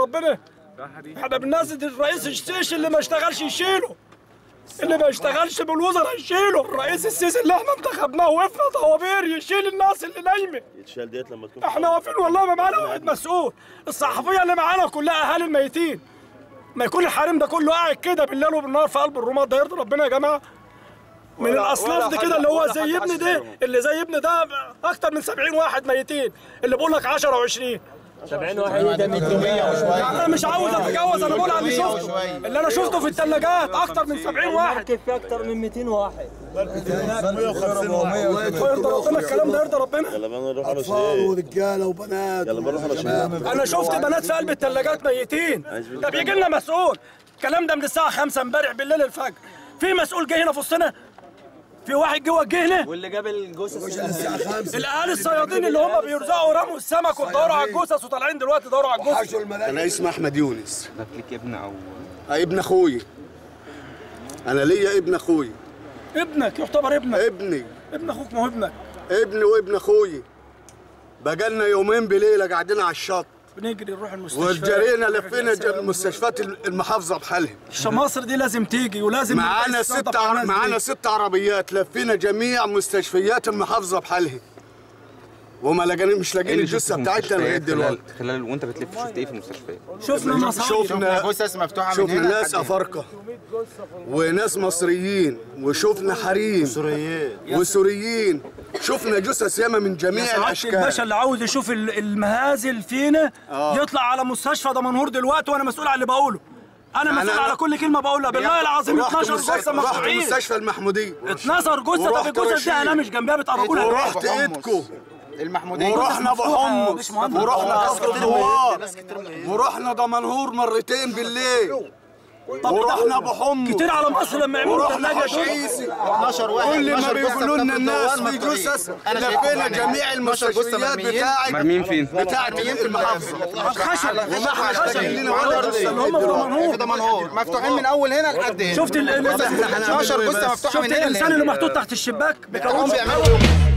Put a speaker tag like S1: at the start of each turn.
S1: ربنا احنا بننزل الرئيس السيسي اللي ما اشتغلش يشيله اللي ما اشتغلش بالوزراء يشيله الرئيس السيسي اللي احنا انتخبناه وقفنا طوابير يشيل الناس اللي نايمه
S2: يتشال ديت لما تكون
S1: احنا واقفين والله ما معانا واحد مسؤول الصحفيه اللي معانا كلها اهالي الميتين ما يكون الحريم ده كله قاعد كده بالليل وبالنهار في قلب الرماد ده يرضي ربنا يا جماعه من
S3: ولا-
S1: الاصناف
S3: ولا
S1: دي
S3: حد-
S1: كده اللي هو
S3: ولا
S1: زي
S3: حد
S1: ابني
S3: حاسس
S1: ده
S3: بيهم.
S1: اللي زي ابني ده اكتر من 70 واحد ميتين اللي بقول لك 10 و20
S3: 70 واحد ده 300
S1: يعني انا مش عاوز اتجوز انا بقول على اللي شفته اللي انا شفته في الثلاجات اكتر من 70 واحد
S3: مركب فيه اكتر من 200 واحد
S1: يرضى ربنا الكلام ده يرضى ربنا
S2: يلا بقى نروح على
S4: اطفال
S2: شيء
S4: ورجاله وبنات
S2: يلا بنروح على شيء
S1: انا شفت بنات في قلب الثلاجات ميتين طب يجي لنا مسؤول الكلام ده من الساعه 5 امبارح بالليل الفجر في مسؤول جه هنا في وسطنا في واحد جوه جه هنا
S3: واللي جاب الجثث
S4: الساعه 5
S1: الاهالي الصيادين اللي هم بيرزقوا ورموا السمك ويدوروا على الجثث وطالعين دلوقتي يدوروا على الجثث
S4: حشوا الملاك
S5: انا اسمي احمد يونس
S6: ليك ابن او
S5: آه، ابن اخوي انا ليا ابن اخوي
S1: ابنك يعتبر ابنك
S5: ابني
S1: ابن اخوك ما هو ابنك
S5: ابني وابن اخوي بقالنا يومين بليله قاعدين على الشط
S1: بنجري نروح المستشفى
S5: وجرينا لفينا ج- المستشفيات المحافظه بحالها
S1: مصر دي لازم تيجي ولازم
S5: معانا
S1: الرئيس
S5: ست
S1: يستضيف
S5: عر...
S1: الناس دي.
S5: معانا ست عربيات لفينا جميع مستشفيات المحافظه بحالها وما لقينا مش لاقيين الجثه بتاعتنا لغايه دلوقتي
S6: خلال خلال وانت بتلف شفت ايه في المستشفيات؟
S1: شفنا مصايب
S5: شفنا
S7: جثث مفتوحه من
S5: شفنا
S7: هنا
S5: ناس افارقه وناس مصريين وشفنا حريم
S2: سوريين
S5: وسوريين شفنا جثث ياما من جميع
S1: سعادة
S5: الاشكال
S1: الباشا اللي عاوز يشوف ال- المهازل فينا
S5: آه.
S1: يطلع على مستشفى دمنهور دلوقتي وانا مسؤول على اللي بقوله انا
S5: يعني
S1: مسؤول
S5: أنا-
S1: على كل كلمه بقولها بالله العظيم
S5: رحت
S1: 12
S5: مستشفى
S1: جثه
S5: رحت
S1: مقطوعين
S5: مستشفى المحموديه
S1: 12 جثه طب
S5: ورحت
S1: الجثث دي
S5: رشيد.
S1: هنامش جنبها بتقربونا
S5: ورحت ايدكو
S7: المحموديه
S5: ورحنا ابو
S1: مفتوحة يا
S5: حمص
S1: باشمهندس.
S5: ورحنا كفر الدوار ورحنا دمنهور مرتين بالليل ورحنا ابو حمص
S1: كتير على مصر لما يعملوا
S5: ورحنا
S1: الثلاجه دول
S5: عشيسي
S7: 12 واحد
S5: كل ما
S7: 12 جثة
S5: بيقولوا لنا
S7: في
S5: الناس
S7: الدوار
S5: في
S7: مقطوعين.
S5: جثث
S7: أنا شايفهم
S5: لفينا
S7: يعني.
S5: جميع
S7: 12 جثة
S5: المستشفيات
S7: مرميين.
S5: بتاعت
S6: مرميين فين؟
S5: بتاعت المحافظه
S1: خشب
S5: وما احنا محتاجين لنا
S1: اللي
S5: ولا
S1: هم في
S5: جثة.
S1: دمنهور
S7: في دمنهور مفتوحين من اول هنا لحد هنا
S1: شفت ال- ال-
S7: 12 جثه مفتوحه
S1: شفت
S7: من هنا
S1: الانسان
S7: لهنا.
S1: اللي محطوط تحت الشباك
S7: هم
S1: بيكون
S7: بيعملوا